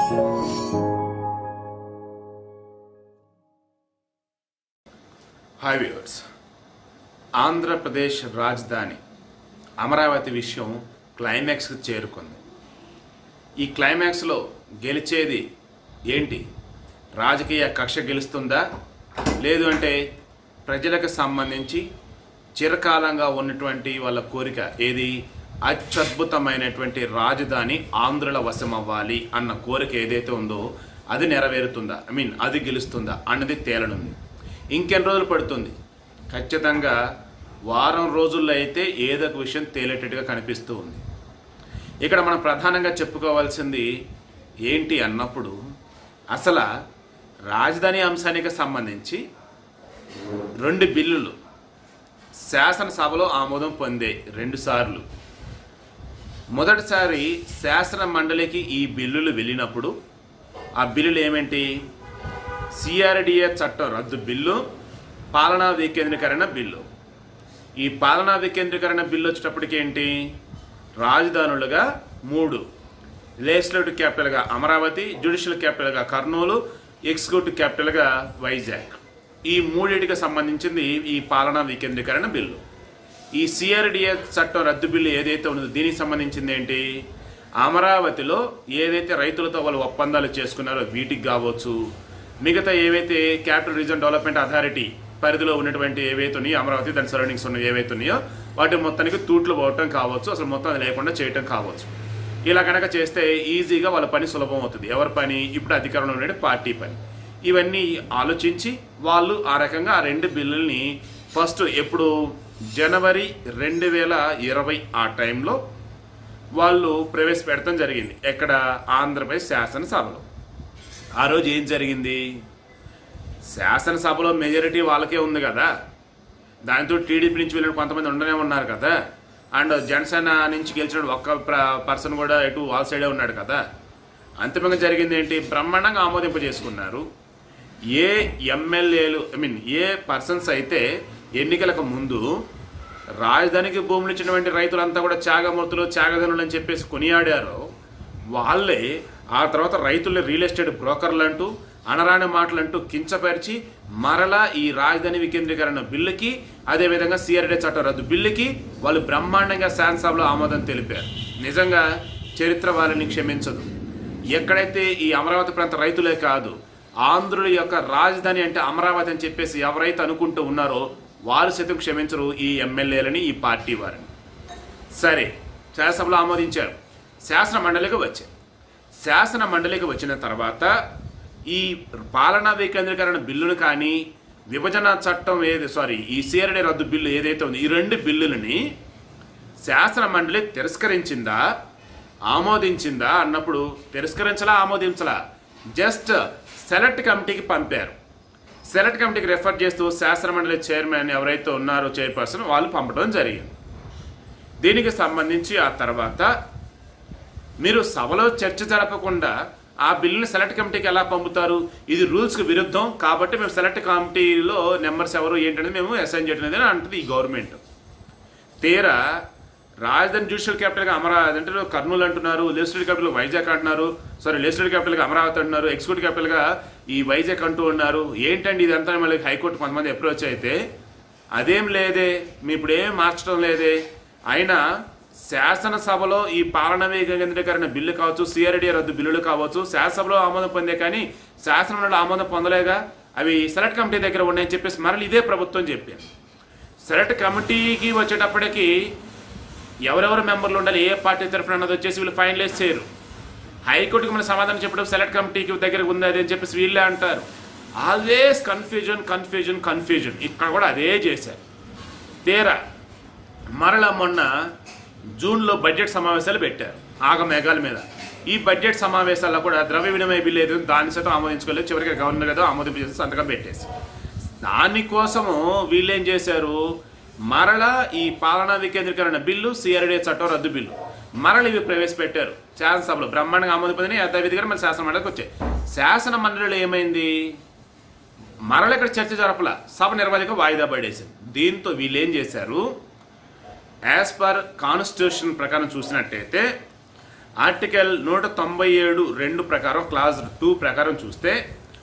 hi viewers Andhra Pradesh రాజధాని అమరావతి విషయం క్లైమాక్స్కి చేరుకుంది ఈ క్లైమాక్స్లో గెలిచేది ఏంటి రాజకీయ కక్ష గెలుస్తుందా లేదు అంటే ప్రజలకు సంబంధించి చిరకాలంగా ఉన్నటువంటి వాళ్ళ కోరిక ఏది అత్యద్భుతమైనటువంటి రాజధాని ఆంధ్రుల వశం అవ్వాలి అన్న కోరిక ఏదైతే ఉందో అది నెరవేరుతుందా ఐ మీన్ అది గెలుస్తుందా అన్నది తేలనుంది ఇంకెన్ని రోజులు పడుతుంది ఖచ్చితంగా వారం రోజుల్లో అయితే ఏదో ఒక విషయం తేలేటట్టుగా కనిపిస్తూ ఉంది ఇక్కడ మనం ప్రధానంగా చెప్పుకోవాల్సింది ఏంటి అన్నప్పుడు అసలు రాజధాని అంశానికి సంబంధించి రెండు బిల్లులు శాసనసభలో ఆమోదం పొందే రెండు సార్లు మొదటిసారి శాసన మండలికి ఈ బిల్లులు వెళ్ళినప్పుడు ఆ బిల్లులు ఏమేంటి సిఆర్డిఏ చట్టం రద్దు బిల్లు పాలనా వికేంద్రీకరణ బిల్లు ఈ పాలనా వికేంద్రీకరణ బిల్లు వచ్చేటప్పటికి ఏంటి రాజధానులుగా మూడు లెజిస్లేటివ్ క్యాపిటల్గా అమరావతి జ్యుడిషియల్ క్యాపిటల్గా కర్నూలు ఎగ్జిక్యూటివ్ క్యాపిటల్గా వైజాగ్ ఈ మూడింటికి సంబంధించింది ఈ పాలనా వికేంద్రీకరణ బిల్లు ఈ సిఆర్డిఏ చట్టం రద్దు బిల్లు ఏదైతే ఉన్నదో దీనికి సంబంధించింది ఏంటి అమరావతిలో ఏదైతే రైతులతో వాళ్ళు ఒప్పందాలు చేసుకున్నారో వీటికి కావచ్చు మిగతా ఏవైతే క్యాపిటల్ రీజన్ డెవలప్మెంట్ అథారిటీ పరిధిలో ఉన్నటువంటి ఏవైతే ఉన్నాయో అమరావతి దాని సరౌండింగ్స్ ఉన్న ఏవైతే ఉన్నాయో వాటి మొత్తానికి తూట్లు పోవటం కావచ్చు అసలు మొత్తం అది లేకుండా చేయటం కావచ్చు ఇలా కనుక చేస్తే ఈజీగా వాళ్ళ పని సులభం అవుతుంది ఎవరి పని ఇప్పుడు అధికారంలో ఉండే పార్టీ పని ఇవన్నీ ఆలోచించి వాళ్ళు ఆ రకంగా ఆ రెండు బిల్లుల్ని ఫస్ట్ ఎప్పుడు జనవరి రెండు వేల ఇరవై ఆ టైంలో వాళ్ళు ప్రవేశపెడతాం జరిగింది ఎక్కడ ఆంధ్రప్రదేశ్ శాసనసభలో ఆ రోజు ఏం జరిగింది శాసనసభలో మెజారిటీ వాళ్ళకే ఉంది కదా దాంతో టీడీపీ నుంచి వెళ్ళిన కొంతమంది ఉండనే ఉన్నారు కదా అండ్ జనసేన నుంచి గెలిచిన ఒక్క పర్సన్ కూడా ఎటు వాళ్ళ సైడే ఉన్నాడు కదా అంతిమంగా జరిగింది ఏంటి బ్రహ్మాండంగా ఆమోదింప చేసుకున్నారు ఏ ఎమ్మెల్యేలు ఐ మీన్ ఏ పర్సన్స్ అయితే ఎన్నికలకు ముందు రాజధానికి భూములు ఇచ్చినటువంటి రైతులంతా కూడా త్యాగమూర్తులు త్యాగధనులు అని చెప్పేసి కొనియాడారో వాళ్ళే ఆ తర్వాత రైతుల్ని రియల్ ఎస్టేట్ బ్రోకర్లు అంటూ అనరాని మాటలంటూ కించపరిచి మరలా ఈ రాజధాని వికేంద్రీకరణ బిల్లుకి అదేవిధంగా సిఆర్డే చట్టం రద్దు బిల్లుకి వాళ్ళు బ్రహ్మాండంగా శాసనసభలో ఆమోదం తెలిపారు నిజంగా చరిత్ర వాళ్ళని క్షమించదు ఎక్కడైతే ఈ అమరావతి ప్రాంత రైతులే కాదు ఆంధ్రుల యొక్క రాజధాని అంటే అమరావతి అని చెప్పేసి ఎవరైతే అనుకుంటూ ఉన్నారో వారు సైతం క్షమించరు ఈ ఎమ్మెల్యేలని ఈ పార్టీ వారిని సరే శాసనసభలో ఆమోదించారు శాసన మండలికి వచ్చారు శాసన మండలికి వచ్చిన తర్వాత ఈ పాలనా వికేంద్రీకరణ బిల్లును కానీ విభజన చట్టం ఏది సారీ ఈ సిఆర్డే రద్దు బిల్లు ఏదైతే ఉంది ఈ రెండు బిల్లులని శాసన మండలి తిరస్కరించిందా ఆమోదించిందా అన్నప్పుడు తిరస్కరించలా ఆమోదించలా జస్ట్ సెలెక్ట్ కమిటీకి పంపారు సెలెక్ట్ కమిటీకి రెఫర్ చేస్తూ శాసన మండలి చైర్మన్ ఎవరైతే ఉన్నారో చైర్పర్సన్ వాళ్ళు పంపడం జరిగింది దీనికి సంబంధించి ఆ తర్వాత మీరు సభలో చర్చ జరపకుండా ఆ బిల్లుని సెలెక్ట్ కమిటీకి ఎలా పంపుతారు ఇది రూల్స్కి విరుద్ధం కాబట్టి మేము సెలెక్ట్ కమిటీలో నెంబర్స్ ఎవరు ఏంటనేది మేము అసైన్ చేయడం అనేది అంటుంది ఈ గవర్నమెంట్ తీరా రాజధాని జ్యుడిషియల్ క్యాపిటల్గా అమరావతి అంటే కర్నూలు అంటున్నారు లెజిస్లేటివ్ క్యాపిటల్ వైజాగ్ అంటున్నారు సారీ లెజిస్లేటివ్ క్యాపిటల్గా అమరావతి అంటున్నారు ఎగ్జిక్యూటివ్ క్యాపిటల్గా ఈ వైజాగ్ అంటూ ఉన్నారు ఏంటండి ఇదంతా మళ్ళీ హైకోర్టు కొంతమంది అప్రోచ్ అయితే అదేం లేదే మీ ఇప్పుడు ఏం మార్చడం లేదే అయినా శాసనసభలో ఈ పాలన కేంద్రీకరణ బిల్లు కావచ్చు సిఆర్డీ రద్దు బిల్లులు కావచ్చు శాసనసభలో ఆమోదం పొందే కానీ శాసనంలో ఆమోదం పొందలేగా అవి సెలెక్ట్ కమిటీ దగ్గర ఉన్నాయని చెప్పేసి మరలి ఇదే ప్రభుత్వం చెప్పారు సెలెక్ట్ కమిటీకి వచ్చేటప్పటికి ఎవరెవరు మెంబర్లు ఉండాలి ఏ పార్టీ తరఫున అన్నది వచ్చేసి వీళ్ళు ఫైనలైజ్ చేయరు హైకోర్టుకి మన సమాధానం చెప్పడం సెలెక్ట్ కమిటీకి దగ్గర ఉంది అది అని చెప్పేసి వీళ్ళే అంటారు ఆల్వేస్ కన్ఫ్యూజన్ కన్ఫ్యూజన్ కన్ఫ్యూజన్ ఇక్కడ కూడా అదే చేశారు తీరా మరలా మొన్న జూన్లో బడ్జెట్ సమావేశాలు పెట్టారు ఆగ మేఘాల మీద ఈ బడ్జెట్ సమావేశాల్లో కూడా ద్రవ్య వినిమయ బిల్లు ఏదో దాని సైతం ఆమోదించుకోలేదు చివరికి గవర్నర్ ఏదో ఆమోదింపు చేసి సంతకం పెట్టేసి దానికోసము వీళ్ళు ఏం చేశారు మరలా ఈ పాలనా వికేంద్రీకరణ బిల్లు సిఆర్డీ చట్టం రద్దు బిల్లు మరల ఇవి ప్రవేశపెట్టారు శాసనసభలో బ్రహ్మాండంగా ఆమోద పొందిన యథావిధిగా మన శాసన మండలికి వచ్చాయి శాసన మండలిలో ఏమైంది మరల ఇక్కడ చర్చ జరపల సభ నిర్వాధిక వాయిదా పడేసింది దీంతో వీళ్ళు ఏం చేశారు యాజ్ పర్ కాన్స్టిట్యూషన్ ప్రకారం చూసినట్టయితే ఆర్టికల్ నూట తొంభై ఏడు రెండు ప్రకారం క్లాజ్ టూ ప్రకారం చూస్తే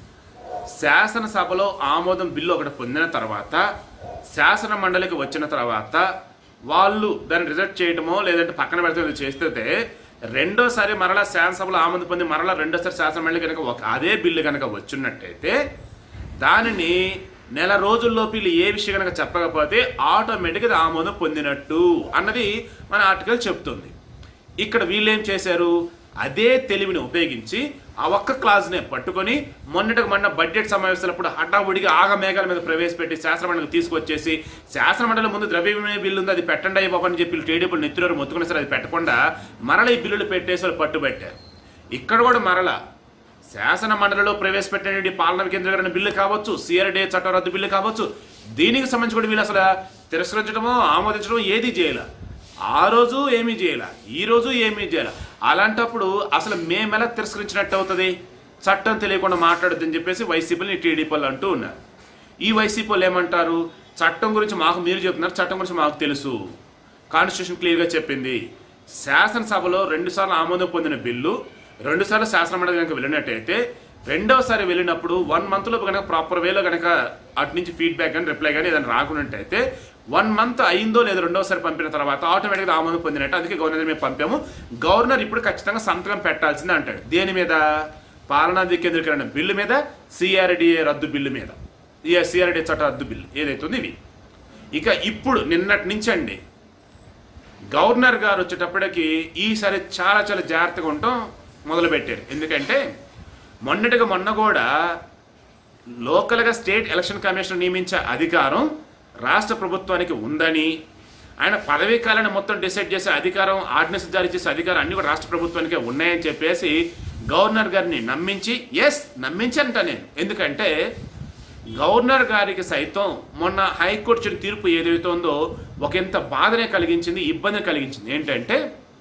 శాసనసభలో ఆమోదం బిల్లు ఒకటి పొందిన తర్వాత శాసన మండలికి వచ్చిన తర్వాత వాళ్ళు దాన్ని రిజెక్ట్ చేయడమో లేదంటే పక్కన పెడతామో చేస్తే రెండోసారి మరలా శాసనసభలో ఆమోదం పొంది మరలా రెండోసారి శాసన మండలి కనుక ఒక అదే బిల్లు కనుక వచ్చినట్టయితే దానిని నెల రోజుల్లోపు వీళ్ళు ఏ విషయం కనుక చెప్పకపోతే ఆటోమేటిక్గా అది ఆమోదం పొందినట్టు అన్నది మన ఆర్టికల్ చెప్తుంది ఇక్కడ వీళ్ళు ఏం చేశారు అదే తెలివిని ఉపయోగించి ఆ ఒక్క క్లాజ్నే పట్టుకొని మొన్నటికి మొన్న బడ్జెట్ సమావేశాలప్పుడు హఠావుడిగా ఆగ మేఘాల మీద ప్రవేశపెట్టి శాసనమండలికి తీసుకొచ్చేసి శాసనమండలి ముందు ద్రవ్య వినిమయ బిల్లు ఉంది అది పెట్టండి అయ్యి బాబు అని చెప్పి టీడీపీ నెత్తిలో మొత్తుకునే సరే అది పెట్టకుండా మరల ఈ బిల్లులు పెట్టేసి వాళ్ళు పట్టుబట్టారు ఇక్కడ కూడా మరల శాసన మండలిలో ప్రవేశపెట్టిన పాలన కేంద్రీకరణ బిల్లు కావచ్చు సిఆర్డే చట్టం రద్దు బిల్లు కావచ్చు దీనికి సంబంధించి కూడా వీళ్ళు అసలు తిరస్కరించడమో ఆమోదించడమో ఏది చేయాల ఆ రోజు ఏమీ చేయాల ఈ రోజు ఏమీ చేయాల అలాంటప్పుడు అసలు మేమెలా తిరస్కరించినట్టు అవుతుంది చట్టం తెలియకుండా మాట్లాడొద్దని చెప్పేసి వైసీపీని టీడీపీలు అంటూ ఉన్నారు ఈ వైసీపీ వాళ్ళు ఏమంటారు చట్టం గురించి మాకు మీరు చెప్తున్నారు చట్టం గురించి మాకు తెలుసు కాన్స్టిట్యూషన్ క్లియర్గా చెప్పింది శాసనసభలో రెండుసార్లు ఆమోదం పొందిన బిల్లు రెండుసార్లు శాసనమండలి కనుక వెళ్ళినట్టయితే రెండోసారి వెళ్ళినప్పుడు వన్ మంత్లో కనుక ప్రాపర్ వేలో కనుక అటు నుంచి ఫీడ్బ్యాక్ కానీ రిప్లై కానీ ఏదైనా రాకున్నట్టయితే వన్ మంత్ అయిందో లేదో రెండోసారి పంపిన తర్వాత ఆటోమేటిక్గా ఆమోదం పొందినట్టు అందుకే గవర్నర్ మేము పంపాము గవర్నర్ ఇప్పుడు ఖచ్చితంగా సంతకం పెట్టాల్సిందే అంటాడు దేని మీద పాలనా వికేంద్రీకరణ బిల్లు మీద సిఆర్డిఏ రద్దు బిల్లు మీద ఈ సిఆర్డిఏ చట్ట రద్దు బిల్లు ఏదైతే ఉంది ఇవి ఇక ఇప్పుడు నిన్నటి నుంచి అండి గవర్నర్ గారు వచ్చేటప్పటికి ఈసారి చాలా చాలా జాగ్రత్తగా ఉండటం మొదలుపెట్టారు ఎందుకంటే మొన్నటిగా మొన్న కూడా లోకల్గా స్టేట్ ఎలక్షన్ కమిషన్ నియమించే అధికారం రాష్ట్ర ప్రభుత్వానికి ఉందని ఆయన పదవీ కాలాన్ని మొత్తం డిసైడ్ చేసే అధికారం ఆర్డినెన్స్ జారీ చేసే అధికారం అన్ని కూడా రాష్ట్ర ప్రభుత్వానికే ఉన్నాయని చెప్పేసి గవర్నర్ గారిని నమ్మించి ఎస్ నమ్మించి అంట నేను ఎందుకంటే గవర్నర్ గారికి సైతం మొన్న హైకోర్టు ఇచ్చిన తీర్పు ఏదైతే ఉందో ఒక ఎంత బాధనే కలిగించింది ఇబ్బందిని కలిగించింది ఏంటంటే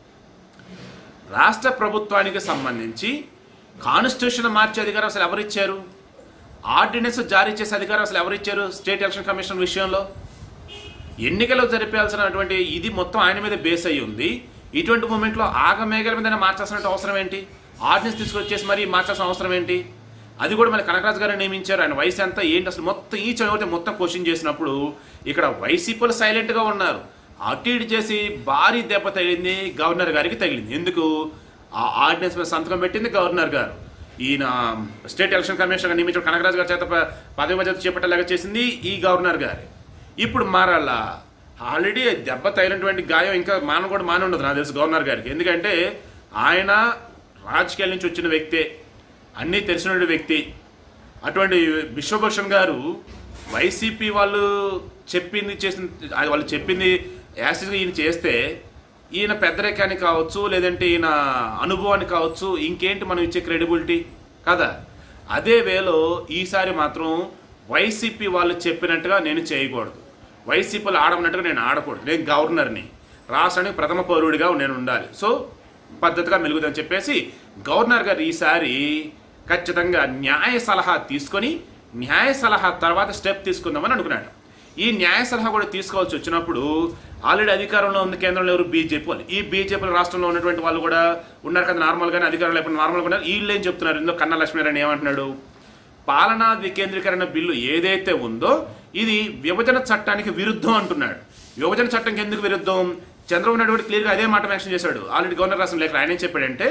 రాష్ట్ర ప్రభుత్వానికి సంబంధించి కాన్స్టిట్యూషన్ మార్చే అధికారం అసలు ఎవరిచ్చారు ఆర్డినెన్స్ జారీ చేసే అధికారం అసలు ఎవరిచ్చారు స్టేట్ ఎలక్షన్ కమిషన్ విషయంలో ఎన్నికలు జరిపాల్సినటువంటి ఇది మొత్తం ఆయన మీద బేస్ అయ్యి ఉంది ఇటువంటి మూమెంట్లో ఆగమేఘల మీద మార్చాల్సిన అవసరం ఏంటి ఆర్డినెన్స్ తీసుకొచ్చేసి మరి మార్చాల్సిన అవసరం ఏంటి అది కూడా మన కనకరాజు గారు నియమించారు ఆయన వయసు ఎంత ఏంటి అసలు మొత్తం ఈ చదివితే మొత్తం క్వశ్చన్ చేసినప్పుడు ఇక్కడ వైసీపీలు సైలెంట్గా ఉన్నారు అటు ఇటు చేసి భారీ దెబ్బ తగిలింది గవర్నర్ గారికి తగిలింది ఎందుకు ఆ ఆర్డినెన్స్ మీద సంతకం పెట్టింది గవర్నర్ గారు ఈయన స్టేట్ ఎలక్షన్ కమిషన్ నియమించిన కనకరాజు గారి చేత ప- పదవి బాధ్యత చేపట్టేలాగా చేసింది ఈ గవర్నర్ గారు ఇప్పుడు మారాలా ఆల్రెడీ దెబ్బ తగిలినటువంటి గాయం ఇంకా మాన కూడా మాన ఉండదు నాకు తెలుసు గవర్నర్ గారికి ఎందుకంటే ఆయన రాజకీయాల నుంచి వచ్చిన వ్యక్తే అన్నీ తెలిసిన వ్యక్తి అటువంటి విశ్వభూషణ్ గారు వైసీపీ వాళ్ళు చెప్పింది చేసిన అది వాళ్ళు చెప్పింది యాసిడ్గా ఈయన చేస్తే ఈయన పెద్దరికాన్ని కావచ్చు లేదంటే ఈయన అనుభవాన్ని కావచ్చు ఇంకేంటి మనం ఇచ్చే క్రెడిబిలిటీ కదా అదే వేలో ఈసారి మాత్రం వైసీపీ వాళ్ళు చెప్పినట్టుగా నేను చేయకూడదు వైసీపీలు ఆడమన్నట్టుగా నేను ఆడకూడదు నేను గవర్నర్ని రాష్ట్రానికి ప్రథమ పౌరుడిగా నేను ఉండాలి సో పద్ధతిగా మెలుగుదని చెప్పేసి గవర్నర్ గారు ఈసారి ఖచ్చితంగా న్యాయ సలహా తీసుకొని న్యాయ సలహా తర్వాత స్టెప్ తీసుకుందామని అనుకున్నాడు ఈ న్యాయ సలహా కూడా తీసుకోవాల్సి వచ్చినప్పుడు ఆల్రెడీ అధికారంలో ఉన్న కేంద్రంలో ఎవరు బీజేపీ వాళ్ళు ఈ బీజేపీ రాష్ట్రంలో ఉన్నటువంటి వాళ్ళు కూడా ఉన్నారు కదా నార్మల్గానే అధికారంలో ఎప్పుడు నార్మల్గా ఉన్నారు వీళ్ళు ఏం చెప్తున్నారు ఇందులో కన్నా లక్ష్మీనారాయణ ఏమంటున్నాడు పాలనా వికేంద్రీకరణ బిల్లు ఏదైతే ఉందో ఇది విభజన చట్టానికి విరుద్ధం అంటున్నాడు విభజన చట్టంకి ఎందుకు విరుద్ధం చంద్రబాబు నాయుడు కూడా క్లియర్గా అదే మాట మెన్షన్ చేశాడు ఆల్రెడీ గవర్నర్ రాసిన లేఖ ఆయన ఏం చెప్పాడంటే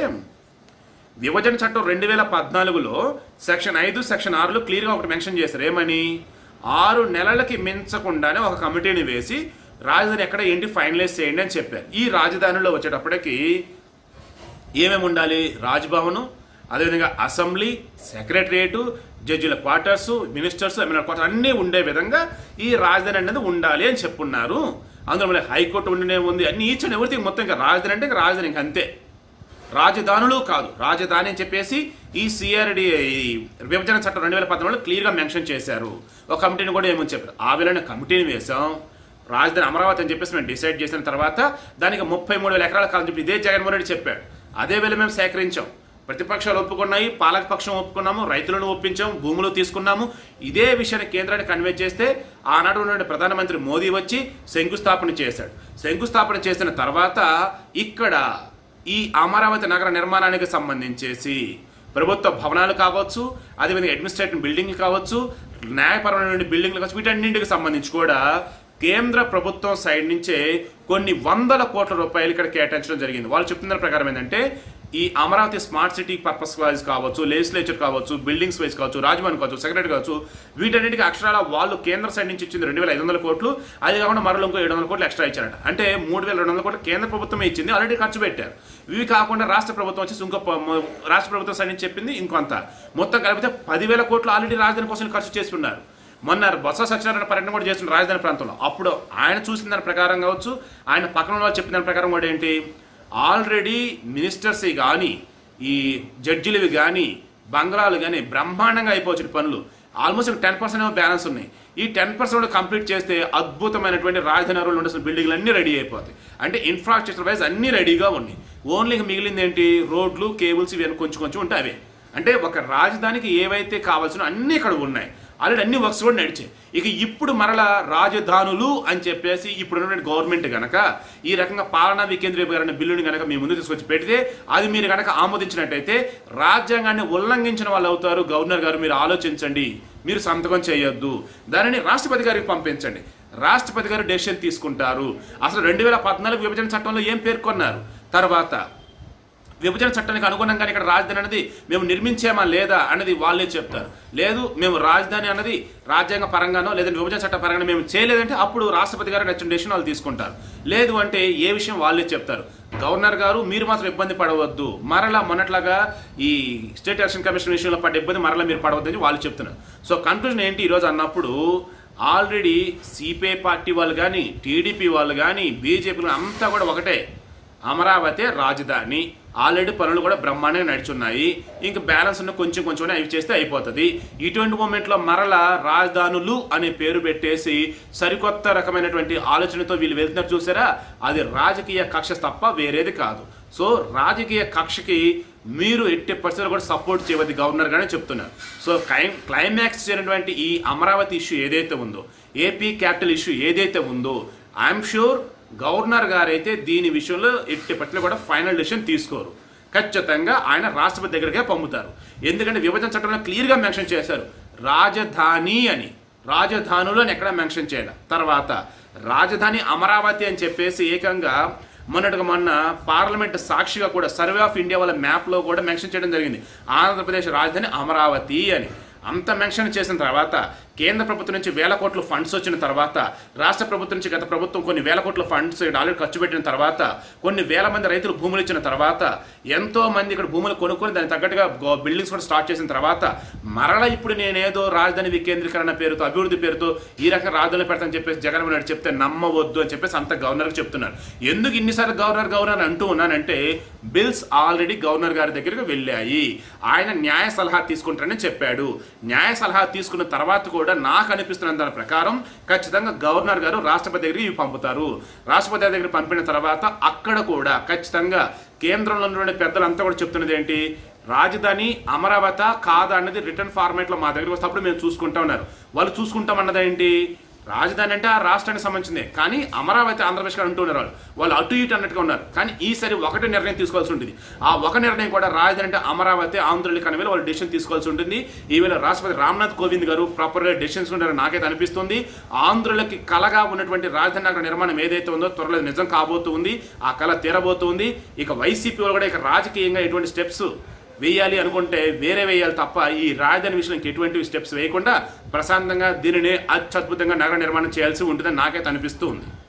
విభజన చట్టం రెండు వేల పద్నాలుగులో సెక్షన్ ఐదు సెక్షన్ ఆరులో క్లియర్గా ఒకటి మెన్షన్ చేశారు ఏమని ఆరు నెలలకి మించకుండానే ఒక కమిటీని వేసి రాజధాని ఎక్కడ ఏంటి ఫైనలైజ్ చేయండి అని చెప్పారు ఈ రాజధానిలో వచ్చేటప్పటికి ఏమేమి ఉండాలి రాజ్భవను అదేవిధంగా అసెంబ్లీ సెక్రటరియట్ జడ్జిల క్వార్టర్స్ మినిస్టర్స్ ఎమ్మెల్యే క్వార్టర్స్ అన్నీ ఉండే విధంగా ఈ రాజధాని అనేది ఉండాలి అని చెప్పున్నారు అందులో మళ్ళీ హైకోర్టు ఉండనే ఉంది అన్ని ఈచ్ అండ్ ఎవ్రీథింగ్ మొత్తం ఇంకా రాజధాని అంటే ఇంకా రాజధాని ఇంకా అంతే రాజధానులు కాదు రాజధాని అని చెప్పేసి ఈ సిఆర్డి విభజన చట్టం రెండు వేల పద్నాలుగులో క్లియర్గా మెన్షన్ చేశారు ఒక కమిటీని కూడా ఏమని చెప్పారు ఆ వేళ కమిటీని వేశాం రాజధాని అమరావతి అని చెప్పేసి మేము డిసైడ్ చేసిన తర్వాత దానికి ముప్పై మూడు వేల ఎకరాల కాలం చెప్పి ఇదే జగన్మోహన్ రెడ్డి చెప్పాడు అదే వేళ మేము సేకరించాం ప్రతిపక్షాలు ఒప్పుకున్నాయి పాలకపక్షం ఒప్పుకున్నాము రైతులను ఒప్పించాం భూములు తీసుకున్నాము ఇదే విషయాన్ని కేంద్రానికి కన్వే చేస్తే ఆనాడు ఉన్న ప్రధానమంత్రి మోదీ వచ్చి శంకుస్థాపన చేశాడు శంకుస్థాపన చేసిన తర్వాత ఇక్కడ ఈ అమరావతి నగర నిర్మాణానికి సంబంధించేసి ప్రభుత్వ భవనాలు కావచ్చు అదేవిధంగా అడ్మినిస్ట్రేటివ్ బిల్డింగ్లు కావచ్చు న్యాయపరమైన బిల్డింగ్లు కావచ్చు వీటన్నింటికి సంబంధించి కూడా కేంద్ర ప్రభుత్వం సైడ్ నుంచే కొన్ని వందల కోట్ల రూపాయలు ఇక్కడ కేటాయించడం జరిగింది వాళ్ళు చెప్తున్న ప్రకారం ఏంటంటే ఈ Amaravati smart city purpose wise కావచ్చు లెజిస్లేచర్ కావచ్చు బిల్డింగ్స్ వైజ్ కావచ్చు రాజభవన్ కావచ్చు సెక్రటరీ కావచ్చు వీటన్నిటికి అక్షరాల వాళ్ళు కేంద్ర సైడ్ నుంచి ఇచ్చింది రెండు వేల ఐదు వందల కోట్లు అది కాకుండా మరో ఇంకో ఏడు వందల కోట్లు ఎక్స్ట్రా ఇచ్చారట అంటే మూడు వేల రెండు వందల కోట్లు కేంద్ర ప్రభుత్వమే ఇచ్చింది ఆల్రెడీ ఖర్చు పెట్టారు ఇవి కాకుండా రాష్ట్ర ప్రభుత్వం వచ్చేసి ఇంకో ప- మ- రాష్ట్ర ప్రభుత్వం సైడ్ నుంచి చెప్పింది ఇంకొంత మొత్తం కలిపితే పదివేల కోట్లు ఆల్రెడీ రాజధాని కోసం ఖర్చు చేసి ఉన్నారు మొన్న బొత్స సత్యనారాయణ పర్యటన కూడా చేస్తున్న రాజధాని ప్రాంతంలో అప్పుడు ఆయన చూసిన దాని ప్రకారం కావచ్చు ఆయన పక్కన వాళ్ళు చెప్పిన దాని ప్రకారం కూడా ఏంటి ఆల్రెడీ మినిస్టర్స్ కానీ ఈ జడ్జిలవి కానీ బంగ్లాలు కానీ బ్రహ్మాండంగా అయిపోవచ్చు పనులు ఆల్మోస్ట్ ఒక టెన్ పర్సెంట్ ఏమో బ్యాలెన్స్ ఉన్నాయి ఈ టెన్ పర్సెంట్ కంప్లీట్ చేస్తే అద్భుతమైనటువంటి రాజధాని నగరంలో ఉండాల్సిన బిల్డింగ్లు అన్నీ రెడీ అయిపోతాయి అంటే ఇన్ఫ్రాస్ట్రక్చర్ వైజ్ అన్నీ రెడీగా ఉన్నాయి ఓన్లీ ఇక మిగిలింది ఏంటి రోడ్లు కేబుల్స్ ఇవన్నీ కొంచెం కొంచెం ఉంటాయి అవే అంటే ఒక రాజధానికి ఏవైతే కావాల్సిన అన్నీ ఇక్కడ ఉన్నాయి ఆల్రెడీ అన్ని వర్క్స్ కూడా నడిచాయి ఇక ఇప్పుడు మరలా రాజధానులు అని చెప్పేసి ఇప్పుడు ఉన్నటువంటి గవర్నమెంట్ గనక ఈ రకంగా పాలనా వికేంద్రీకరణ బిల్లుని గనక మీ ముందు తీసుకొచ్చి పెడితే అది మీరు గనక ఆమోదించినట్టయితే రాజ్యాంగాన్ని ఉల్లంఘించిన వాళ్ళు అవుతారు గవర్నర్ గారు మీరు ఆలోచించండి మీరు సంతకం చేయొద్దు దానిని రాష్ట్రపతి గారికి పంపించండి రాష్ట్రపతి గారు డెసిషన్ తీసుకుంటారు అసలు రెండు వేల పద్నాలుగు విభజన చట్టంలో ఏం పేర్కొన్నారు తర్వాత విభజన చట్టానికి అనుగుణంగా ఇక్కడ రాజధాని అనేది మేము నిర్మించామా లేదా అన్నది వాళ్ళే చెప్తారు లేదు మేము రాజధాని అన్నది రాజ్యాంగ పరంగానో లేదంటే విభజన చట్ట పరంగానో మేము చేయలేదంటే అప్పుడు రాష్ట్రపతి గారు నచ్చిన డెసిషన్ వాళ్ళు తీసుకుంటారు లేదు అంటే ఏ విషయం వాళ్ళే చెప్తారు గవర్నర్ గారు మీరు మాత్రం ఇబ్బంది పడవద్దు మరలా మొన్నట్లాగా ఈ స్టేట్ ఎలక్షన్ కమిషన్ విషయంలో పడ్డ ఇబ్బంది మరలా మీరు పడవద్దని వాళ్ళు చెప్తున్నారు సో కన్క్లూజన్ ఏంటి ఈరోజు అన్నప్పుడు ఆల్రెడీ సిపిఐ పార్టీ వాళ్ళు కానీ టీడీపీ వాళ్ళు కానీ బీజేపీ అంతా కూడా ఒకటే అమరావతి రాజధాని ఆల్రెడీ పనులు కూడా బ్రహ్మాండంగా నడుచున్నాయి ఇంకా బ్యాలెన్స్ ఉన్న కొంచెం కొంచెం అవి చేస్తే అయిపోతుంది ఇటువంటి మూమెంట్లో మరల రాజధానులు అనే పేరు పెట్టేసి సరికొత్త రకమైనటువంటి ఆలోచనతో వీళ్ళు వెళ్తున్నారు చూసారా అది రాజకీయ కక్ష తప్ప వేరేది కాదు సో రాజకీయ కక్షకి మీరు ఎట్టి పరిస్థితుల్లో కూడా సపోర్ట్ చేయవద్దు గవర్నర్ గానే చెప్తున్నారు సో క్లైమ్ క్లైమాక్స్ చేయనటువంటి ఈ అమరావతి ఇష్యూ ఏదైతే ఉందో ఏపీ క్యాపిటల్ ఇష్యూ ఏదైతే ఉందో ఐఎమ్ షూర్ గవర్నర్ గారైతే దీని విషయంలో ఎట్టి పట్ల కూడా ఫైనల్ డెసిషన్ తీసుకోరు ఖచ్చితంగా ఆయన రాష్ట్రపతి దగ్గరికే పంపుతారు ఎందుకంటే విభజన చట్టంలో క్లియర్గా మెన్షన్ చేశారు రాజధాని అని రాజధానులు అని ఎక్కడ మెన్షన్ చేయాలి తర్వాత రాజధాని అమరావతి అని చెప్పేసి ఏకంగా మొన్నటిగా మొన్న పార్లమెంట్ సాక్షిగా కూడా సర్వే ఆఫ్ ఇండియా వాళ్ళ మ్యాప్లో కూడా మెన్షన్ చేయడం జరిగింది ఆంధ్రప్రదేశ్ రాజధాని అమరావతి అని అంత మెన్షన్ చేసిన తర్వాత కేంద్ర ప్రభుత్వం నుంచి వేల కోట్ల ఫండ్స్ వచ్చిన తర్వాత రాష్ట్ర ప్రభుత్వం నుంచి గత ప్రభుత్వం కొన్ని వేల కోట్ల ఫండ్స్ ఆల్రెడీ ఖర్చు పెట్టిన తర్వాత కొన్ని వేల మంది రైతులు భూములు ఇచ్చిన తర్వాత ఎంతో మంది ఇక్కడ భూములు కొనుక్కొని దానికి తగ్గట్టుగా గో- బిల్డింగ్స్ కూడా స్టార్ట్ చేసిన తర్వాత మరలా ఇప్పుడు నేనేదో రాజధాని వికేంద్రీకరణ పేరుతో అభివృద్ధి పేరుతో ఈ రకంగా రాజధాని పెడతానని చెప్పేసి జగన్మోహన్ రెడ్డి చెప్తే నమ్మవద్దు అని చెప్పేసి అంత గవర్నర్కి చెప్తున్నారు ఎందుకు ఇన్నిసార్లు గవర్నర్ గవర్నర్ అంటూ ఉన్నానంటే బిల్స్ ఆల్రెడీ గవర్నర్ గారి దగ్గరికి వెళ్ళాయి ఆయన న్యాయ సలహా తీసుకుంటారని చెప్పాడు న్యాయ సలహా తీసుకున్న తర్వాత కూడా నాకు అనిపిస్తున్న దాని ప్రకారం ఖచ్చితంగా గవర్నర్ గారు రాష్ట్రపతి దగ్గరికి ఇవి పంపుతారు రాష్ట్రపతి దగ్గర పంపిన తర్వాత అక్కడ కూడా ఖచ్చితంగా కేంద్రంలో ఉన్నటువంటి పెద్దలంతా కూడా చెప్తున్నది ఏంటి రాజధాని అమరావతి కాదా అన్నది రిటర్న్ ఫార్మేట్ లో మా దగ్గరికి వస్తేప్పుడు మేము చూసుకుంటా ఉన్నారు వాళ్ళు చూసుకుంటాం అన్నది ఏంటి రాజధాని అంటే ఆ రాష్ట్రానికి సంబంధించిందే కానీ అమరావతి ఆంధ్రప్రదేశ్ అంటూ ఉన్నారు వాళ్ళు వాళ్ళు అటు ఇటు అన్నట్టుగా ఉన్నారు కానీ ఈసారి ఒకటే నిర్ణయం తీసుకోవాల్సి ఉంటుంది ఆ ఒక నిర్ణయం కూడా రాజధాని అంటే అమరావతి ఆంధ్రులు కనవేళ వాళ్ళు డెసిషన్ తీసుకోవాల్సి ఉంటుంది ఈవేళ రాష్ట్రపతి రామ్నాథ్ కోవింద్ గారు ప్రాపర్గా డెసిషన్స్ ఉంటారని నాకైతే అనిపిస్తుంది ఆంధ్రులకి కలగా ఉన్నటువంటి రాజధాని నగర నిర్మాణం ఏదైతే ఉందో త్వరలో నిజం కాబోతుంది ఆ కళ తీరబోతుంది ఇక వైసీపీ వాళ్ళు కూడా ఇక రాజకీయంగా ఎటువంటి స్టెప్స్ వేయాలి అనుకుంటే వేరే వేయాలి తప్ప ఈ రాజధాని విషయంలో ఎటువంటి స్టెప్స్ వేయకుండా ప్రశాంతంగా దీనిని అత్యద్భుతంగా నగర నిర్మాణం చేయాల్సి ఉంటుందని నాకైతే అనిపిస్తూ ఉంది